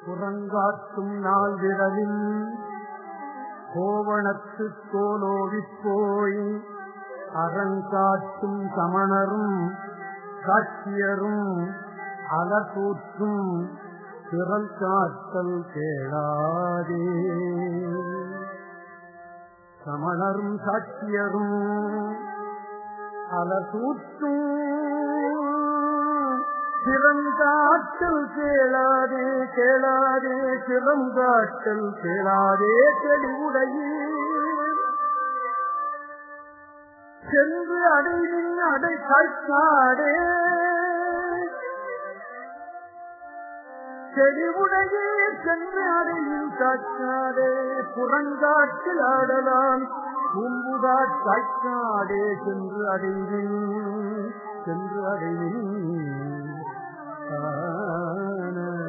புறங்காட்டும் நாள் விரலில் கோவணத்து தோலோவிப் போய் அறங்காட்டும் சமணரும் காட்சியரும் அலசூற்றும் திறல் காத்தல் கேளாதே சமணரும் சாட்சியரும் அலசூற்றும் சிறந்தாட்டல் கேளாதே கேளாதே சிறந்தாட்டல் கேளாதே தெளிவுடையே சென்று அடைவின் அடை காய்ச்சாடே தெளிவுடையே சென்று அடைவில் காய்ச்சாடே புறங்காட்டில் ஆடலாம் பூம்புதா காய்ச்சாடே சென்று அடைவில் சென்று அடைவில் காண